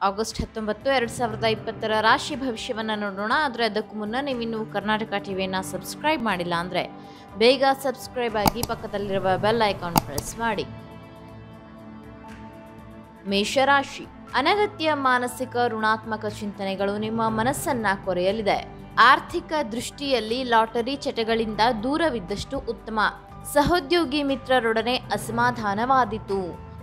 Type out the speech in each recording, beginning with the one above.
August ಹತ್ತೊಂಬತ್ತು ಎರಡು ಸಾವಿರದ ಇಪ್ಪತ್ತರ ರಾಶಿ ಭವಿಷ್ಯವನ್ನು ನೋಡೋಣ ಆದರೆ ಅದಕ್ಕೂ ಮುನ್ನ ನೀವಿನ್ನು ಕರ್ನಾಟಕ ಟಿವಿಯನ್ನು ಸಬ್ಸ್ಕ್ರೈಬ್ ಮಾಡಿಲ್ಲ ಅಂದರೆ ಬೇಗ ಸಬ್ಸ್ಕ್ರೈಬ್ ಆಗಿ ಪಕ್ಕದಲ್ಲಿರುವ ಬೆಲ್ ಐಕಾನ್ ಪ್ರೆಸ್ ಮಾಡಿ ಮೇಷರಾಶಿ ಅನಗತ್ಯ ಮಾನಸಿಕ ಋಣಾತ್ಮಕ ಚಿಂತನೆಗಳು ನಿಮ್ಮ ಮನಸ್ಸನ್ನ ಕೊರೆಯಲಿದೆ ಆರ್ಥಿಕ ದೃಷ್ಟಿಯಲ್ಲಿ ಲಾಟರಿ ಚಟಗಳಿಂದ ದೂರವಿದ್ದಷ್ಟು ಉತ್ತಮ ಸಹೋದ್ಯೋಗಿ ಮಿತ್ರರೊಡನೆ ಅಸಮಾಧಾನವಾದಿತು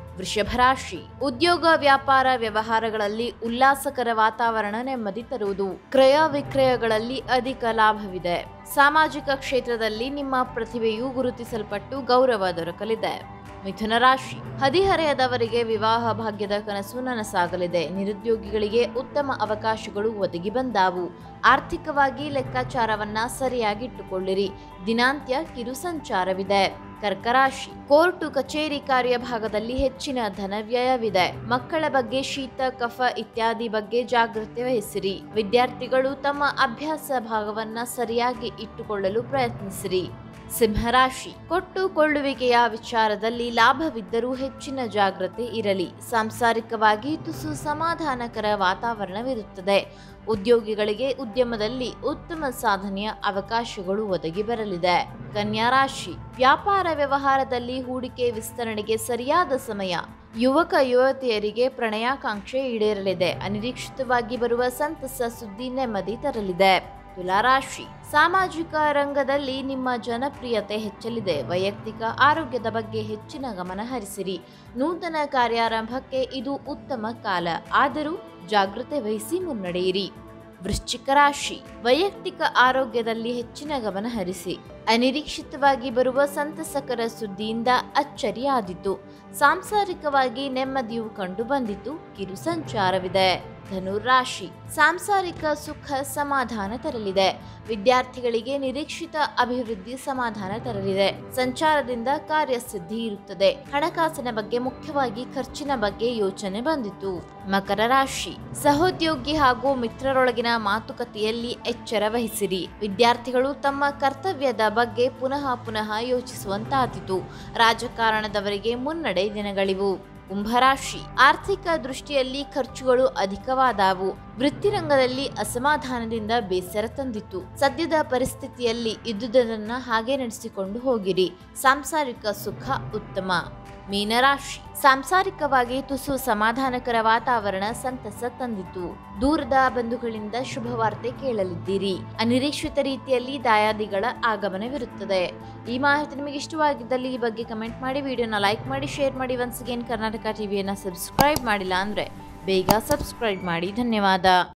ವೃಷಭರಾಶಿ ಉದ್ಯೋಗ ವ್ಯಾಪಾರ ವ್ಯವಹಾರಗಳಲ್ಲಿ ಉಲ್ಲಾಸಕರ ವಾತಾವರಣ ನೆಮ್ಮದಿ ತರುವುದು ಕ್ರಯ ವಿಕ್ರಯಗಳಲ್ಲಿ ಅಧಿಕ ಲಾಭವಿದೆ ಸಾಮಾಜಿಕ ಕ್ಷೇತ್ರದಲ್ಲಿ ನಿಮ್ಮ ಪ್ರತಿಭೆಯು ಗುರುತಿಸಲ್ಪಟ್ಟು ಗೌರವ ದೊರಕಲಿದೆ ಮಿಥುನ ರಾಶಿ ಹದಿಹರೆಯದವರಿಗೆ ವಿವಾಹ ಭಾಗ್ಯದ ಕನಸು ನನಸಾಗಲಿದೆ ನಿರುದ್ಯೋಗಿಗಳಿಗೆ ಉತ್ತಮ ಅವಕಾಶಗಳು ಒದಗಿ ಬಂದಾವು ಆರ್ಥಿಕವಾಗಿ ಲೆಕ್ಕಾಚಾರವನ್ನ ಸರಿಯಾಗಿಟ್ಟುಕೊಳ್ಳಿರಿ ದಿನಾಂತ್ಯ ಕಿರು ಸಂಚಾರವಿದೆ ಕರ್ಕರಾಶಿ ಕೋರ್ಟು ಕಚೇರಿ ಕಾರ್ಯಭಾಗದಲ್ಲಿ ಹೆಚ್ಚಿನ ಧನವ್ಯಯವಿದೆ ಮಕ್ಕಳ ಬಗ್ಗೆ ಶೀತ ಕಫ ಇತ್ಯಾದಿ ಬಗ್ಗೆ ಜಾಗೃತಿ ವಹಿಸಿರಿ ವಿದ್ಯಾರ್ಥಿಗಳು ತಮ್ಮ ಅಭ್ಯಾಸ ಭಾಗವನ್ನ ಸರಿಯಾಗಿ ಇಟ್ಟುಕೊಳ್ಳಲು ಪ್ರಯತ್ನಿಸಿರಿ ಸಿಂಹರಾಶಿ ಕೊಟ್ಟು ಕೊಳ್ಳುವಿಕೆಯ ವಿಚಾರದಲ್ಲಿ ಲಾಭವಿದ್ದರೂ ಹೆಚ್ಚಿನ ಜಾಗ್ರತೆ ಇರಲಿ ಸಾಂಸಾರಿಕವಾಗಿ ತುಸು ಸಮಾಧಾನಕರ ವಾತಾವರಣವಿರುತ್ತದೆ ಉದ್ಯೋಗಿಗಳಿಗೆ ಉದ್ಯಮದಲ್ಲಿ ಉತ್ತಮ ಸಾಧನೆಯ ಅವಕಾಶಗಳು ಒದಗಿ ಬರಲಿದೆ ಕನ್ಯಾ ರಾಶಿ ವ್ಯಾಪಾರ ವ್ಯವಹಾರದಲ್ಲಿ ಹೂಡಿಕೆ ವಿಸ್ತರಣೆಗೆ ಸರಿಯಾದ ಸಮಯ ಯುವಕ ಯುವತಿಯರಿಗೆ ಪ್ರಣಯಾಕಾಂಕ್ಷೆ ಈಡೇರಲಿದೆ ಅನಿರೀಕ್ಷಿತವಾಗಿ ಬರುವ ಸಂತಸ ಸುದ್ದಿ ನೆಮ್ಮದಿ ತರಲಿದೆ ತುಲಾರಾಶಿ ಸಾಮಾಜಿಕ ರಂಗದಲ್ಲಿ ನಿಮ್ಮ ಜನಪ್ರಿಯತೆ ಹೆಚ್ಚಲಿದೆ ವೈಯಕ್ತಿಕ ಆರೋಗ್ಯದ ಬಗ್ಗೆ ಹೆಚ್ಚಿನ ಗಮನ ಹರಿಸಿರಿ ನೂತನ ಕಾರ್ಯಾರಂಭಕ್ಕೆ ಇದು ಉತ್ತಮ ಕಾಲ ಆದರೂ ಜಾಗೃತೆ ವಹಿಸಿ ಮುನ್ನಡೆಯಿರಿ ವೃಶ್ಚಿಕ ರಾಶಿ ವೈಯಕ್ತಿಕ ಆರೋಗ್ಯದಲ್ಲಿ ಹೆಚ್ಚಿನ ಗಮನ ಹರಿಸಿ ಅನಿರೀಕ್ಷಿತವಾಗಿ ಬರುವ ಸಂತಸಕರ ಸುದ್ದಿಯಿಂದ ಅಚ್ಚರಿಯಾದಿತು ಸಾಂಸಾರಿಕವಾಗಿ ನೆಮ್ಮದಿಯು ಕಂಡು ಬಂದಿತು ಕಿರು ಸಂಚಾರವಿದೆ ಧನುರಾಶಿ ಸಾಂಸಾರಿಕ ಸುಖ ಸಮಾಧಾನ ತರಲಿದೆ ವಿದ್ಯಾರ್ಥಿಗಳಿಗೆ ನಿರೀಕ್ಷಿತ ಅಭಿವೃದ್ಧಿ ಸಮಾಧಾನ ತರಲಿದೆ ಸಂಚಾರದಿಂದ ಕಾರ್ಯಸಿದ್ಧಿ ಇರುತ್ತದೆ ಹಣಕಾಸಿನ ಬಗ್ಗೆ ಮುಖ್ಯವಾಗಿ ಖರ್ಚಿನ ಬಗ್ಗೆ ಯೋಚನೆ ಬಂದಿತು ಮಕರ ರಾಶಿ ಸಹೋದ್ಯೋಗಿ ಹಾಗೂ ಮಿತ್ರರೊಳಗಿನ ಮಾತುಕತೆಯಲ್ಲಿ ಎಚ್ಚರ ವಹಿಸಿರಿ ವಿದ್ಯಾರ್ಥಿಗಳು ತಮ್ಮ ಕರ್ತವ್ಯದ ಬಗ್ಗೆ ಪುನಃ ಪುನಃ ಯೋಚಿಸುವಂತಾದಿತು ರಾಜಕಾರಣದವರಿಗೆ ಮುನ್ನಡೆ ದಿನಗಳಿವು ಕುಂಭರಾಶಿ ಆರ್ಥಿಕ ದೃಷ್ಟಿಯಲ್ಲಿ ಖರ್ಚುಗಳು ಅಧಿಕವಾದವು ವೃತ್ತಿರಂಗದಲ್ಲಿ ಅಸಮಾಧಾನದಿಂದ ಬೇಸರ ತಂದಿತು ಸದ್ಯದ ಪರಿಸ್ಥಿತಿಯಲ್ಲಿ ಇದ್ದುದನ್ನ ಹಾಗೆ ನಡೆಸಿಕೊಂಡು ಹೋಗಿರಿ ಸಾಂಸಾರಿಕ ಸುಖ ಉತ್ತಮ ಮೀನರಾಶಿ ಸಾಂಸಾರಿಕವಾಗಿ ತುಸು ಸಮಾಧಾನಕರ ವಾತಾವರಣ ಸಂತಸ ತಂದಿತು ದೂರದ ಬಂಧುಗಳಿಂದ ಶುಭ ವಾರ್ತೆ ಕೇಳಲಿದ್ದೀರಿ ಅನಿರೀಕ್ಷಿತ ರೀತಿಯಲ್ಲಿ ದಾಯಾದಿಗಳ ಆಗಮನವಿರುತ್ತದೆ ಈ ಮಾಹಿತಿ ನಿಮಗೆ ಇಷ್ಟವಾಗಿದ್ದಲ್ಲಿ ಈ ಬಗ್ಗೆ ಕಮೆಂಟ್ ಮಾಡಿ ವಿಡಿಯೋನ ಲೈಕ್ ಮಾಡಿ ಶೇರ್ ಮಾಡಿ ಒನ್ಸ್ ಅಗೇನ್ ಕರ್ನಾಟಕ ಟಿವಿಯನ್ನು ಸಬ್ಸ್ಕ್ರೈಬ್ ಮಾಡಿಲ್ಲ ಅಂದರೆ ಬೇಗ ಸಬ್ಸ್ಕ್ರೈಬ್ ಮಾಡಿ ಧನ್ಯವಾದ